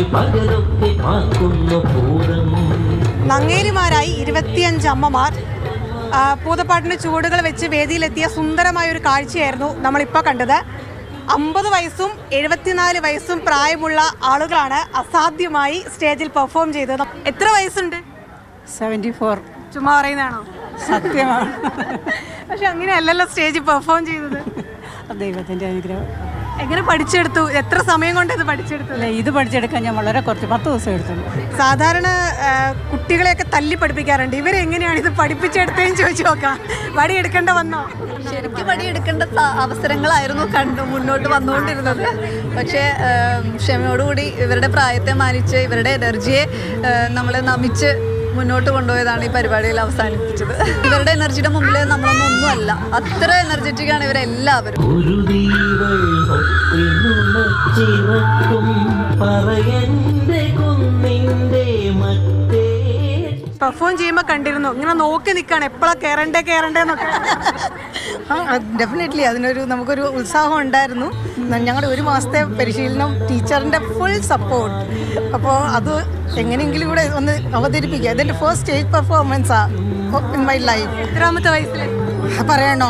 പകലൊക്കെ പാർക്കുന്നു പൂരം നങ്ങേലിമാരായി ഇരുപത്തിയഞ്ച് അമ്മമാർ ആ, പൂതപ്പാട്ടിന് ചൂടുകൾ വെച്ച് വേദിയിലെത്തിയ സുന്ദരമായ ഒരു കാഴ്ചയായിരുന്നു നമ്മളിപ്പോൾ കണ്ടത് അമ്പത് വയസ്സും എഴുപത്തിനാല് വയസ്സും പ്രായമുള്ള ആളുകളാണ് അസാധ്യമായി സ്റ്റേജിൽ പെർഫോം ചെയ്തത് എത്ര വയസ്സുണ്ട് സെവൻറ്റി ഫോർ ചുമ്മാ പറയുന്നതാണോ സത്യമാണ് പക്ഷെ അങ്ങനെയല്ലല്ലോ സ്റ്റേജിൽ പെർഫോം ചെയ്തത് ദൈവത്തിൻ്റെ അനുഗ്രഹം എങ്ങനെ പഠിച്ചെടുത്തു എത്ര സമയം കൊണ്ട് ഇത് പഠിച്ചെടുത്തു അല്ല ഇത് പഠിച്ചെടുക്കാൻ ഞാൻ വളരെ കുറച്ച് പത്ത് ദിവസം എടുത്തുള്ളൂ സാധാരണ ആ, കുട്ടികളെയൊക്കെ തല്ലി പഠിപ്പിക്കാറുണ്ട് ഇവരെങ്ങനെയാണ് ഇത് പഠിപ്പിച്ചെടുത്തതെന്ന് ചോദിച്ചു നോക്കാം വടി എടുക്കേണ്ട വന്നോ ശരിക്കും പണിയെടുക്കേണ്ട സ- അവസരങ്ങളായിരുന്നു കണ്ടു മുന്നോട്ട് വന്നുകൊണ്ടിരുന്നത് പക്ഷേ ഏം, ക്ഷമയോടുകൂടി ഇവരുടെ പ്രായത്തെ മാനിച്ച് ഇവരുടെ എനർജിയെ നമ്മൾ നമിച്ച് മുന്നോട്ട് കൊണ്ടുപോയതാണ് ഈ പരിപാടിയിൽ അവസാനിപ്പിച്ചത് ഇവരുടെ എനർജിയുടെ മുമ്പിൽ നമ്മളൊന്നും ഒന്നുമല്ല അത്ര എനർജറ്റിക് ആണ് ഇവരെല്ലാവരും ഒരു ദീപം പറയന്റെ കുന്നിന്റെ മറ്റേ പെർഫോം ചെയ്യുമ്പോൾ കണ്ടിരുന്നു ഇങ്ങനെ നോക്കി നിൽക്കാണ് എപ്പോഴാ കയറണ്ടേ കയറണ്ടേന്നൊക്കെ ഡെഫിനറ്റ്ലി അതിനൊരു നമുക്കൊരു ഉത്സാഹം ഉണ്ടായിരുന്നു ഞങ്ങളുടെ ഒരു മാസത്തെ പരിശീലനം ടീച്ചറിൻ്റെ ഫുൾ സപ്പോർട്ട് അപ്പോൾ അത് എങ്ങനെയെങ്കിലും കൂടെ ഒന്ന് അവതരിപ്പിക്കുക ഇതെൻ്റെ ഫസ്റ്റ് സ്റ്റേജ് പെർഫോമൻസാ ഇൻ മൈ ലൈഫ് എത്രാമത്തെ വയസ്സിൽ പറയണോ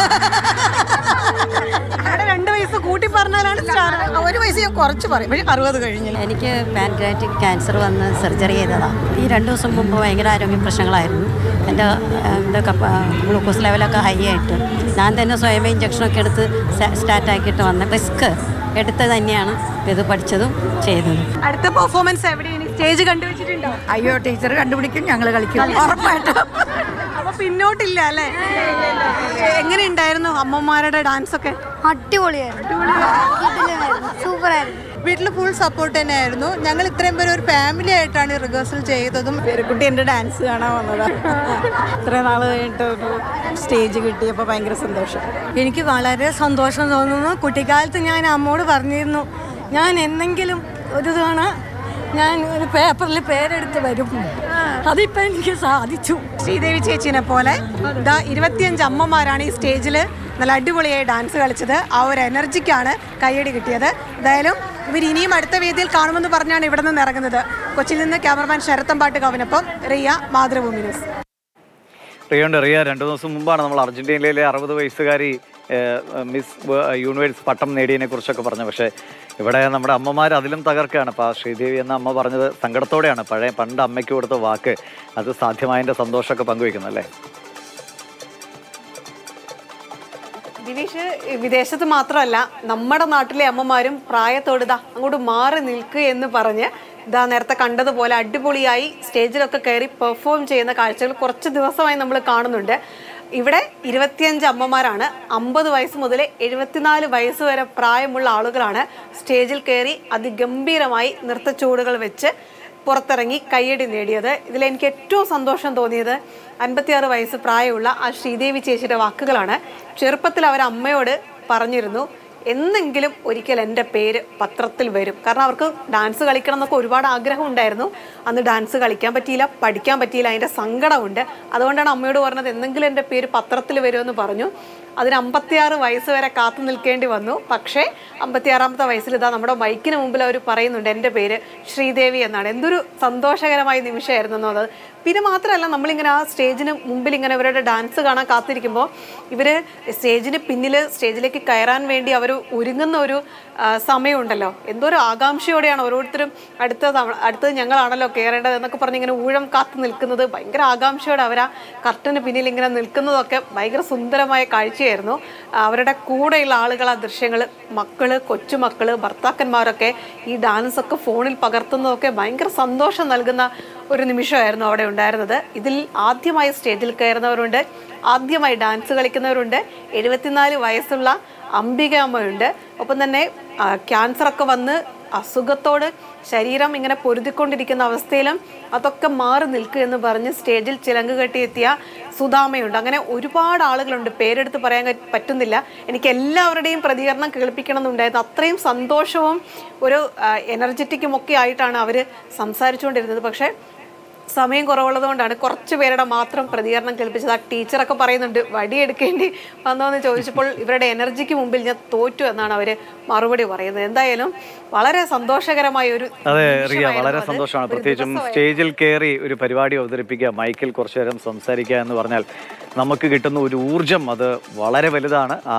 അവിടെ രണ്ട് വയസ്സ് കൂട്ടി പറഞ്ഞാലാണ് സ്റ്റാർ ഒരു വയസ്സ് ഞാൻ കുറച്ച് പറയും പക്ഷേ അറുപത് കഴിഞ്ഞു എനിക്ക് പാൻക്രാറ്റിക് ക്യാൻസർ വന്ന് സർജറി ചെയ്തതാണ് ഈ രണ്ട് ദിവസം മുമ്പ് ഭയങ്കര ആരോഗ്യ പ്രശ്നങ്ങളായിരുന്നു എൻ്റെ ഇതൊക്കെ ഗ്ലൂക്കോസ് ലെവലൊക്കെ ഹൈ ആയിട്ട് ഞാൻ തന്നെ സ്വയമേ ഇഞ്ചക്ഷനൊക്കെ എടുത്ത് സ്റ്റാർട്ട് ആക്കിയിട്ട് വന്ന റിസ്ക് എടുത്ത് തന്നെയാണ് ഇത് പഠിച്ചതും ചെയ്തതും അടുത്ത പെർഫോമൻസ് എവിടെയാണ് സ്റ്റേജ് കണ്ടുവച്ചിട്ടുണ്ടോ അയ്യോ ടീച്ചർ കണ്ടുപിടിക്കും ഞങ്ങൾ കളിക്കും ഉറപ്പായിട്ടും അപ്പൊ പിന്നോട്ടില്ല അല്ലേ എങ്ങനെ ഉണ്ടായിരുന്നു അമ്മമാരുടെ ഡാൻസ് ഒക്കെ അടിപൊളിയായിരുന്നു സൂപ്പറായിരുന്നു വീട്ടിൽ ഫുൾ സപ്പോർട്ട് തന്നെയായിരുന്നു ഞങ്ങൾ ഇത്രയും പേര് ഒരു ഫാമിലി ആയിട്ടാണ് റിഹേഴ്സൽ ചെയ്തതും കുട്ടി എൻ്റെ ഡാൻസ് കാണാൻ വന്നതാണ് ഇത്ര നാൾ കഴിഞ്ഞിട്ട് ഒരു സ്റ്റേജ് കിട്ടിയപ്പോൾ ഭയങ്കര സന്തോഷം എനിക്ക് വളരെ സന്തോഷം തോന്നുന്നു കുട്ടിക്കാലത്ത് ഞാൻ അമ്മോട് പറഞ്ഞിരുന്നു ഞാൻ എന്തെങ്കിലും ഒരു തവണ ഞാൻ ഒരു പേപ്പറിൽ പേരെടുത്ത് വരും അതിപ്പോൾ എനിക്ക് സാധിച്ചു ശ്രീദേവി ചേച്ചിനെ പോലെ ഇതാ ഇരുപത്തിയഞ്ച് അമ്മമാരാണ് ഈ സ്റ്റേജിൽ നല്ല അടിപൊളിയായി ഡാൻസ് കളിച്ചത് ആ ഒരു എനർജിക്കാണ് കയ്യടി കിട്ടിയത് എന്തായാലും ഇവർ ഇനിയും അടുത്ത വേദിയിൽ കാണുമെന്ന് പറഞ്ഞാണ് ഇവിടെ നിന്ന് ഇറങ്ങുന്നത് കൊച്ചിയിൽ നിന്ന് ക്യാമറമാൻ ശരത്തമ്പാട്ട് കവനൊപ്പം റിയ മാതൃഭൂമി ന്യൂസ് റിയോണ്ട് റിയ രണ്ടു ദിവസം മുമ്പാണ് നമ്മൾ അർജന്റീനയിലെ അറുപത് വയസ്സുകാരി ഏഹ്, മിസ് വേ- യൂണിവേഴ്സ് പട്ടം നേടിയതിനെ കുറിച്ചൊക്കെ പറഞ്ഞു പക്ഷേ ഇവിടെ നമ്മുടെ അമ്മമാർ അതിലും തകർക്കുകയാണ് അപ്പോൾ ആ ശ്രീദേവി എന്ന അമ്മ പറഞ്ഞത് സങ്കടത്തോടെയാണ് പഴയ പണ്ട് അമ്മയ്ക്ക് കൊടുത്ത വാക്ക് അത് സാധ്യമായതിൻ്റെ സന്തോഷമൊക്കെ പങ്കുവയ്ക്കുന്നു അല്ലേ ദിനേഷ് വിദേശത്ത് മാത്രമല്ല നമ്മുടെ നാട്ടിലെ അമ്മമാരും പ്രായത്തോട് ഇതാ അങ്ങോട്ട് മാറി നിൽക്കുക എന്ന് പറഞ്ഞ് ഇതാ നേരത്തെ കണ്ടതുപോലെ അടിപൊളിയായി സ്റ്റേജിലൊക്കെ കയറി പെർഫോം ചെയ്യുന്ന കാഴ്ചകൾ കുറച്ച് ദിവസമായി നമ്മൾ കാണുന്നുണ്ട് ഇവിടെ ഇരുപത്തിയഞ്ച് അമ്മമാരാണ് അമ്പത് വയസ്സ് മുതൽ എഴുപത്തിനാല് വയസ്സ് വരെ പ്രായമുള്ള ആളുകളാണ് സ്റ്റേജിൽ കയറി അതിഗംഭീരമായി നൃത്തച്ചുവടുകൾ വെച്ച് പുറത്തിറങ്ങി കയ്യടി നേടിയത് ഇതിൽ എനിക്ക് ഏറ്റവും സന്തോഷം തോന്നിയത് അൻപത്തിയാറ് വയസ്സ് പ്രായമുള്ള ആ ശ്രീദേവി ചേച്ചിയുടെ വാക്കുകളാണ് ചെറുപ്പത്തിൽ അവർ അമ്മയോട് പറഞ്ഞിരുന്നു എന്നെങ്കിലും ഒരിക്കൽ എൻ്റെ പേര് പത്രത്തിൽ വരും കാരണം അവർക്ക് ഡാൻസ് കളിക്കണം എന്നൊക്കെ ഒരുപാട് ആഗ്രഹം ഉണ്ടായിരുന്നു അന്ന് ഡാൻസ് കളിക്കാൻ പറ്റിയില്ല പഠിക്കാൻ പറ്റിയില്ല അതിൻ്റെ സങ്കടമുണ്ട് അതുകൊണ്ടാണ് അമ്മയോട് പറഞ്ഞത് എന്തെങ്കിലും എൻ്റെ പേര് പത്രത്തിൽ വരുമെന്ന് പറഞ്ഞു അതിന് അമ്പത്തിയാറ് വയസ്സ് വരെ കാത്തു നിൽക്കേണ്ടി വന്നു പക്ഷേ അമ്പത്തിയാറാമത്തെ വയസ്സിൽ ഇതാ നമ്മുടെ മൈക്കിന് മുമ്പിൽ അവർ പറയുന്നുണ്ട് എൻ്റെ പേര് ശ്രീദേവി എന്നാണ് എന്തൊരു സന്തോഷകരമായ നിമിഷമായിരുന്നു എന്നത് പിന്നെ മാത്രമല്ല നമ്മളിങ്ങനെ ആ സ്റ്റേജിന് മുമ്പിൽ ഇങ്ങനെ ഇവരുടെ ഡാൻസ് കാണാൻ കാത്തിരിക്കുമ്പോൾ ഇവർ സ്റ്റേജിന് പിന്നിൽ സ്റ്റേജിലേക്ക് കയറാൻ വേണ്ടി അവർ ഒരുങ്ങുന്ന ഒരു ആ, സമയമുണ്ടല്ലോ എന്തോ ഒരു ആകാംക്ഷയോടെയാണ് ഓരോരുത്തരും അടുത്ത തവണ അടുത്തത് ഞങ്ങളാണല്ലോ കയറേണ്ടത് എന്നൊക്കെ പറഞ്ഞ് ഇങ്ങനെ ഊഴം കാത്തു നിൽക്കുന്നത് ഭയങ്കര ആകാംക്ഷയോടെ അവർ ആ കർട്ടന് പിന്നിൽ ഇങ്ങനെ നിൽക്കുന്നതൊക്കെ ഭയങ്കര സുന്ദരമായ കാഴ്ചയായിരുന്നു അവരുടെ കൂടെയുള്ള ആളുകൾ ആ ദൃശ്യങ്ങൾ മക്കള് കൊച്ചുമക്കള് ഭർത്താക്കന്മാരൊക്കെ ഈ ഡാൻസ് ഒക്കെ ഫോണിൽ പകർത്തുന്നതൊക്കെ ഭയങ്കര സന്തോഷം നൽകുന്ന ഒരു നിമിഷമായിരുന്നു അവിടെ ഉണ്ടായിരുന്നത് ഇതിൽ ആദ്യമായി സ്റ്റേജിൽ കയറുന്നവരുണ്ട് ആദ്യമായി ഡാൻസ് കളിക്കുന്നവരുണ്ട് എഴുപത്തിനാല് വയസ്സുള്ള അംബിക അമ്മയുണ്ട് ഒപ്പം തന്നെ ആ, ക്യാൻസറൊക്കെ വന്ന് അസുഖത്തോട് ശരീരം ഇങ്ങനെ പൊരുതിക്കൊണ്ടിരിക്കുന്ന അവസ്ഥയിലും അതൊക്കെ മാറി നിൽക്കുക എന്ന് പറഞ്ഞ് സ്റ്റേജിൽ ചിലങ്ക് കെട്ടിയെത്തിയ സുധാമയുണ്ട് അങ്ങനെ ഒരുപാട് ആളുകളുണ്ട് പേരെടുത്ത് പറയാൻ ക- പറ്റുന്നില്ല എനിക്ക് എല്ലാവരുടെയും പ്രതികരണം കേൾപ്പിക്കണം എന്നുണ്ടായിരുന്നു അത്രയും സന്തോഷവും ഒരു എനർജറ്റിക്കും ഒക്കെ ആയിട്ടാണ് അവർ സംസാരിച്ചുകൊണ്ടിരുന്നത് പക്ഷേ സമയം കുറവുള്ളതുകൊണ്ടാണ് കുറച്ച് പേരുടെ മാത്രം പ്രതികരണം കേൾപ്പിച്ചത് ആ ടീച്ചറൊക്കെ പറയുന്നുണ്ട് വടിയെടുക്കേണ്ടി വന്നോ എന്ന് ചോദിച്ചപ്പോൾ ഇവരുടെ എനർജിക്ക് മുമ്പിൽ ഞാൻ തോറ്റു എന്നാണ് അവർ മറുപടി പറയുന്നത് എന്തായാലും വളരെ സന്തോഷകരമായ ഒരു അതെ റിയ നിമിഷമായിരുന്നു വളരെ അത്. സന്തോഷമാണ് ഒരു പ്രത്യേകിച്ചും ദിവസമായിരുന്നു. സ്റ്റേജിൽ കയറി ഒരു പരിപാടി അവതരിപ്പിക്കുക മൈക്കിൽ കുറച്ചു നേരം സംസാരിക്കുക എന്ന് പറഞ്ഞാൽ നമുക്ക് കിട്ടുന്ന ഒരു ഊർജം അത് വളരെ വലുതാണ് ആ